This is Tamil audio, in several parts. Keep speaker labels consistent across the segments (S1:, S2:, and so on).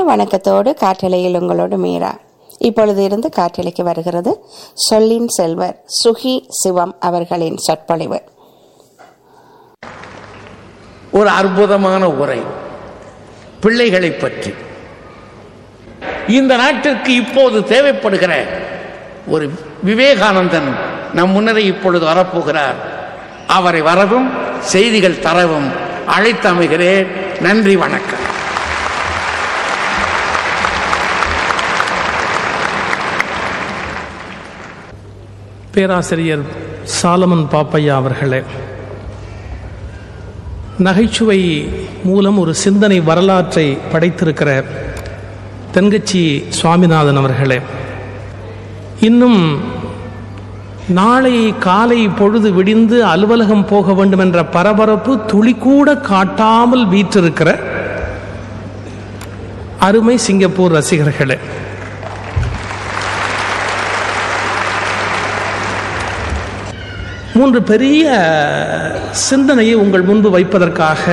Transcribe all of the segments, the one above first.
S1: வணக்கத்தோடு காற்றலையில் உங்களோடு மீரா இப்பொழுது இருந்து காற்றலைக்கு வருகிறது சொல்லின் செல்வர் சுகி சிவம் அவர்களின் சொற்பொழிவு
S2: ஒரு அற்புதமான உரை பிள்ளைகளை பற்றி இந்த நாட்டிற்கு இப்போது தேவைப்படுகிற ஒரு விவேகானந்தன் நம் முன்னரே இப்பொழுது வரப்போகிறார் அவரை வரவும் செய்திகள் தரவும் அழைத்து அமைகிறேன் நன்றி வணக்கம்
S3: பேராசிரியர் சாலமன் பாப்பையா அவர்களே நகைச்சுவை மூலம் ஒரு சிந்தனை வரலாற்றை படைத்திருக்கிற தென்கட்சி சுவாமிநாதன் அவர்களே இன்னும் நாளை காலை பொழுது விடிந்து அலுவலகம் போக வேண்டும் என்ற பரபரப்பு துளிக்கூட காட்டாமல் வீற்றிருக்கிற அருமை சிங்கப்பூர் ரசிகர்களே மூன்று பெரிய சிந்தனையை உங்கள் முன்பு வைப்பதற்காக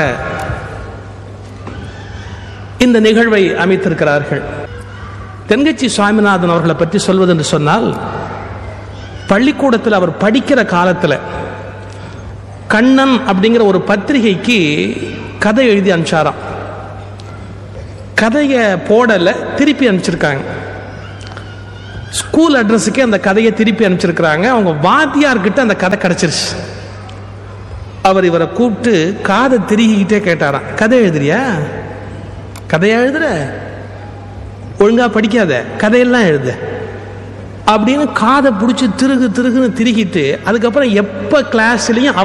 S3: இந்த நிகழ்வை அமைத்திருக்கிறார்கள் தென்கட்சி சுவாமிநாதன் அவர்களை பற்றி சொல்வது என்று சொன்னால் பள்ளிக்கூடத்தில் அவர் படிக்கிற காலத்தில் கண்ணன் அப்படிங்கிற ஒரு பத்திரிகைக்கு கதை எழுதி அனுப்பிச்சாராம் கதையை போடலை திருப்பி அனுப்பிச்சிருக்காங்க ஸ்கூல் அட்ரஸுக்கே அந்த கதையை திருப்பி அனுப்பிச்சிருக்கிறாங்க அவங்க வாத்தியார்கிட்ட அந்த கதை கிடச்சிருச்சு அவர் இவரை கூப்பிட்டு காதை திருகிக்கிட்டே கேட்டாராம் கதை எழுதுறியா கதையா எழுதுற ஒழுங்கா படிக்காத கதையெல்லாம் எழுது அப்படின்னு காதை பிடிச்சி திருகு திருகுன்னு திருகிட்டு அதுக்கப்புறம் எப்போ கிளாஸ்லையும்